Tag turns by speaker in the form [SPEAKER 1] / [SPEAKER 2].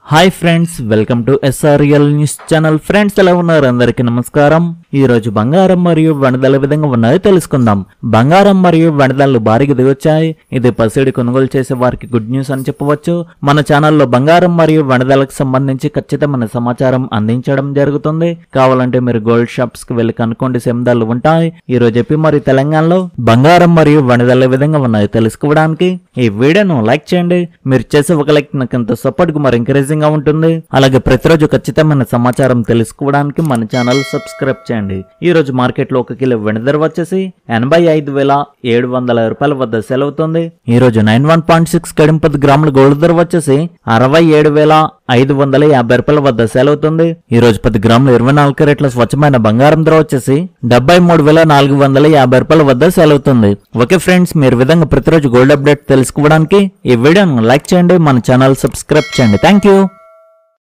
[SPEAKER 1] hi friends welcome to SRL news channel friends ఎలా ఉన్నారు అందరికీ నమస్కారం ఈ రోజు బంగారం మరియు వెనదల విధంగా ఉన్నాయో తెలుసుకుందాం బంగారం మరియు వెనదలు భారీగా దిగొచ్చాయి ఇది పసిడి కొనుగోలు చేసే వారికి గుడ్ న్యూస్ అని చెప్పవచ్చు మన ఛానల్లో బంగారం మరియు వెనదలకు సంబంధించి ఖచ్చితమైన సమాచారం అందించడం జరుగుతుంది కావాలంటే మీరు గోల్డ్ షాప్స్ కి వెళ్ళి కనుక్కోండి సెమ్దాలు ఉంటాయి ఈ రోజు చెప్పి మరి తెలంగాణలో బంగారం మరియు వెనదల విధంగా ఉన్నాయో తెలుసుకోవడానికి ఈ వీడియోను లైక్ చేయండి మీరు చేసే ఒక లైక్ నాకు ఎంతో సపోర్ట్ కు మరి ఎంకరేజింగ్ గా ఉంటుంది అలాగే ప్రతిరోజు ఖచ్చితమైన సమాచారం తెలుసుకోవడానికి మన ఛానల్ సబ్స్క్రైబ్ చేయండి ఈ రోజు మార్కెట్ లో ఒక కిలో వెండి ధర వచ్చేసి ఎనభై ఐదు వేల ఏడు వందల రూపాయల వద్ద సెల్ అవుతుంది ఈ రోజు నైన్ వన్ పాయింట్ సిక్స్ కడింపది గ్రాముల గోల్డ్ ధర వచ్చేసి అరవై ఏడు వేల ఐదు వందల యాభై రూపాయల వద్ద సేల్ అవుతుంది ఈ రోజు పది గ్రాముల ఇరవై నాలుగు క్యారెట్ల స్వచ్ఛమైన బంగారం ధర వచ్చేసి డెబ్బై మూడు వేల నాలుగు వందల యాభై రూపాయల వద్ద సేల్ అవుతుంది ఓకే ఫ్రెండ్స్ మీరు ఈ విధంగా ప్రతిరోజు గోల్డ్ అప్డేట్ తెలుసుకోవడానికి ఈ వీడియోను లైక్ చేయండి మన ఛానల్ సబ్స్క్రైబ్ చేయండి థ్యాంక్ యూ